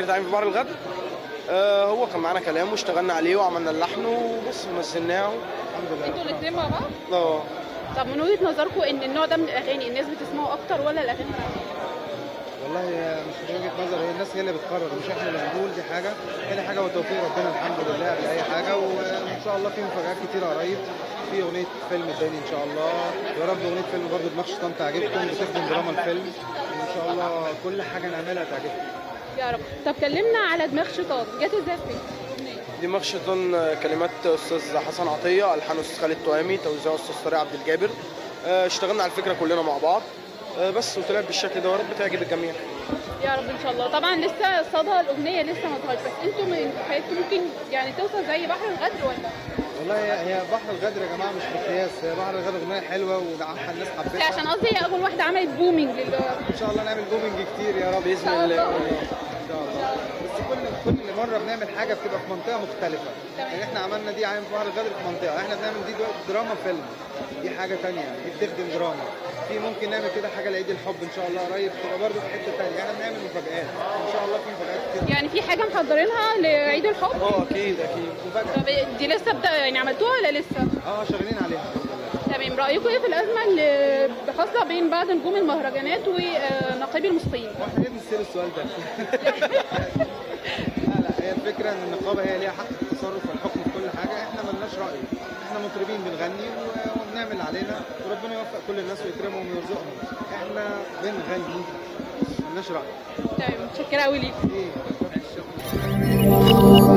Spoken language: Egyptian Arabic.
فكره عين في بحر الغد آه هو كان معانا كلام واشتغلنا عليه وعملنا اللحن وبس ونزلناه الحمد لله انتوا الاثنين مع بعض اه طب من وجهه نظركم ان النوع ده من الاغاني الناس بتسمعه اكتر ولا الاغاني العاديه والله هي مش من وجهه نظر هي الناس هي اللي بتقرر مش احنا اللي بنقول دي حاجه تاني حاجه هو توفيق ربنا الحمد لله قبل اي حاجه وان شاء الله في مفاجات كتيره قريب في اغنيه فيلم تاني ان شاء الله يا رب اغنيه فيلم برضه دماغ شيطان تعجبكم بتخدم دراما الفيلم ان شاء الله كل حاجه نعملها تعجبكم يا رب طب كلمنا على دماغ شيطان جت ازاي في الأغنية؟ دماغ شيطان آه، كلمات استاذ حسن عطيه الحان استاذ خالد تهامي توزيع استاذ طارق عبد الجابر آه اشتغلنا على الفكره كلنا مع بعض آه بس وطلعت بالشكل ده يا رب تعجب الجميع يا رب ان شاء الله طبعا لسه صدى الاغنيه لسه ما ظهرش بس انتوا من حياتكم ممكن يعني توصل زي بحر الغدر ولا والله هي هي بحر الغدر يا جماعه مش مقياس هي بحر الغدر اغنيه حلوه والناس بس حبتها عشان قصدي هي اول واحده عملت بومينج لل ان شاء الله نعمل بومنج كتير يا رب باذن شاء الله الله. ان شاء الله بس كل كل مره بنعمل حاجه بتبقى في منطقه مختلفه تمام. يعني احنا عملنا دي عين في بحر الغدر في منطقه احنا بنعمل دي دلوقتي دراما فيلم دي حاجه تانية دي بتخدم دراما في ممكن نعمل كده حاجه لعيد الحب ان شاء الله قريب تبقى برضه في حته تانية احنا بنعمل مفاجآت ان شاء الله في مفاجآت كتير يعني في حاجه محضرينها لعيد الحب اه اكيد اكيد مفاجأة طب دي لسه بدا يعني عملتوها ولا لسه اه شغالين عليها الحمد لله تمام رايكم ايه في الازمه اللي حاصله بين بعض نجوم المهرجانات ونقيب الموسيقيين هو احنا ليه بنسال السؤال ده؟ لا لا هي الفكره ان النقابه هي ليها حق التصرف والحكم في كل حاجه احنا ملناش راي احنا مطربين بنغني و- وبنعمل اللي علينا وربنا يوفق كل الناس ويكرمهم ويرزقهم احنا بنغني ملناش راي تمام متشكره قوي ليك ايه